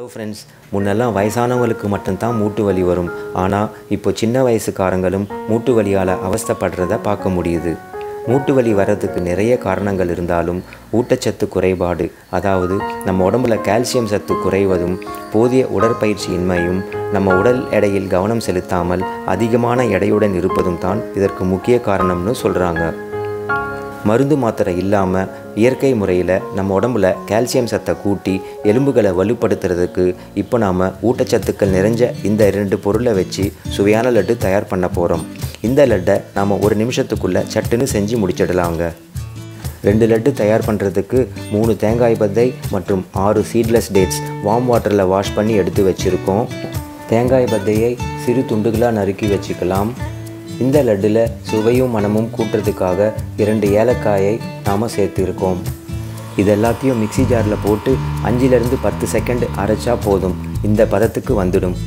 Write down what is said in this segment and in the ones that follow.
friends முன்னெல்லாம் வயசானவங்களுக்கு மட்டும்தான் மூட்டு வலி வரும் ஆனால் இப்போ சின்ன வயசுக்காரங்களும் மூட்டு வலியால் அவஸ்தைப்படுறத பார்க்க முடியுது மூட்டு வலி வர்றதுக்கு நிறைய காரணங்கள் இருந்தாலும் ஊட்டச்சத்து குறைபாடு அதாவது நம்ம உடம்புல கால்சியம் சத்து குறைவதும் போதிய உடற்பயிற்சியின்மையும் நம்ம உடல் எடையில் கவனம் செலுத்தாமல் அதிகமான எடையுடன் இருப்பதும் தான் இதற்கு முக்கிய காரணம்னு சொல்கிறாங்க மருந்து மாத்திரை இல்லாமல் இயற்கை முறையில் நம்ம உடம்புல கால்சியம் சத்தை கூட்டி எலும்புகளை வலுப்படுத்துறதுக்கு இப்போ நாம் ஊட்டச்சத்துக்கள் நிறைஞ்ச இந்த ரெண்டு பொருளை வச்சு சுவையான லட்டு தயார் பண்ண போகிறோம் இந்த லட்டை நாம் ஒரு நிமிஷத்துக்குள்ளே சட்டுன்னு செஞ்சு முடிச்சிடலாங்க ரெண்டு லட்டு தயார் பண்ணுறதுக்கு மூணு தேங்காய் பத்தை மற்றும் ஆறு சீட்லெஸ் டேட்ஸ் வார்ம் வாட்டரில் வாஷ் பண்ணி எடுத்து வச்சுருக்கோம் தேங்காய் பத்தையை சிறு துண்டுகளாக நறுக்கி வச்சுக்கலாம் இந்த லட்டில் சுவையும் மனமும் கூட்டுறதுக்காக இரண்டு ஏலக்காயை நாம் சேர்த்துருக்கோம் இது எல்லாத்தையும் மிக்ஸி ஜாரில் போட்டு அஞ்சிலிருந்து பத்து செகண்ட் அரைச்சா போதும் இந்த பதத்துக்கு வந்துடும்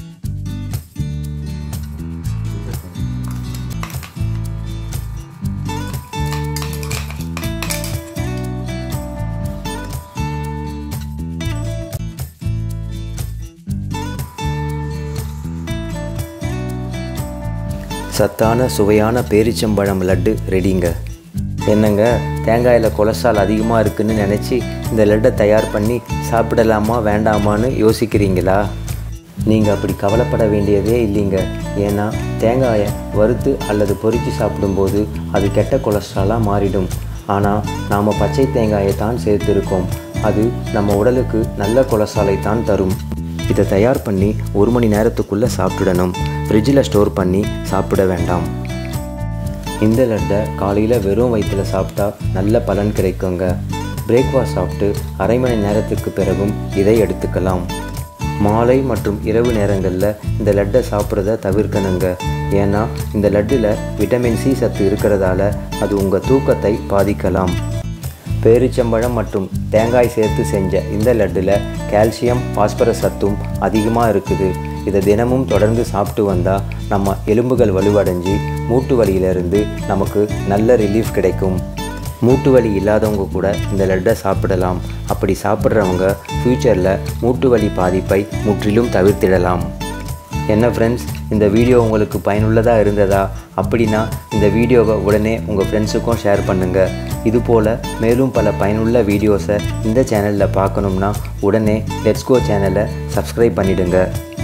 சத்தான சுவையான பேரிச்சம்பழம் லட்டு ரெடிங்க என்னங்க தேங்காயில் கொலஸ்ட்ரால் அதிகமாக இருக்குன்னு நினச்சி இந்த லட்டை தயார் பண்ணி சாப்பிடலாமா வேண்டாமான்னு யோசிக்கிறீங்களா நீங்கள் அப்படி கவலைப்பட வேண்டியதே இல்லைங்க ஏன்னா தேங்காயை வறுத்து அல்லது பொரித்து சாப்பிடும்போது அது கெட்ட கொலஸ்ட்ராலாக மாறிடும் ஆனால் நாம் பச்சை தேங்காயை தான் சேர்த்துருக்கோம் அது நம்ம உடலுக்கு நல்ல கொலஸ்ட்ராலை தான் தரும் இதை தயார் பண்ணி ஒரு மணி நேரத்துக்குள்ளே சாப்பிடணும் ஃப்ரிட்ஜில் ஸ்டோர் பண்ணி சாப்பிட வேண்டாம் இந்த லட்டை காலையில் வெறும் வயிற்றில் சாப்பிட்டா நல்ல பலன் கிடைக்குங்க பிரேக்ஃபாஸ்ட் சாப்பிட்டு அரை மணி நேரத்துக்கு பிறகும் இதை எடுத்துக்கலாம் மாலை மற்றும் இரவு நேரங்களில் இந்த லட்டை சாப்பிட்றத தவிர்க்கணுங்க ஏன்னா இந்த லட்டில் விட்டமின் சி சத்து இருக்கிறதால அது உங்கள் தூக்கத்தை பாதிக்கலாம் பேரிச்சம்பழம் மற்றும் தேங்காய் சேர்த்து செஞ்ச இந்த லட்டில் கால்சியம் பாஸ்பரஸ் சத்தும் அதிகமாக இருக்குது இதை தினமும் தொடர்ந்து சாப்பிட்டு வந்தால் நம்ம எலும்புகள் வலுவடைஞ்சு மூட்டு வலியிலிருந்து நமக்கு நல்ல ரிலீஃப் கிடைக்கும் மூட்டு வலி இல்லாதவங்க கூட இந்த லட்டை சாப்பிடலாம் அப்படி சாப்பிட்றவங்க ஃப்யூச்சரில் மூட்டு வலி பாதிப்பை முற்றிலும் தவிர்த்திடலாம் என்ன ஃப்ரெண்ட்ஸ் இந்த வீடியோ உங்களுக்கு பயனுள்ளதாக இருந்ததா அப்படின்னா இந்த வீடியோவை உடனே உங்கள் ஃப்ரெண்ட்ஸுக்கும் ஷேர் பண்ணுங்கள் இதுபோல் மேலும் பல பயனுள்ள வீடியோஸை இந்த சேனலில் பார்க்கணும்னா உடனே லெட்ஸ் கோ சேனலை சப்ஸ்கிரைப் பண்ணிடுங்க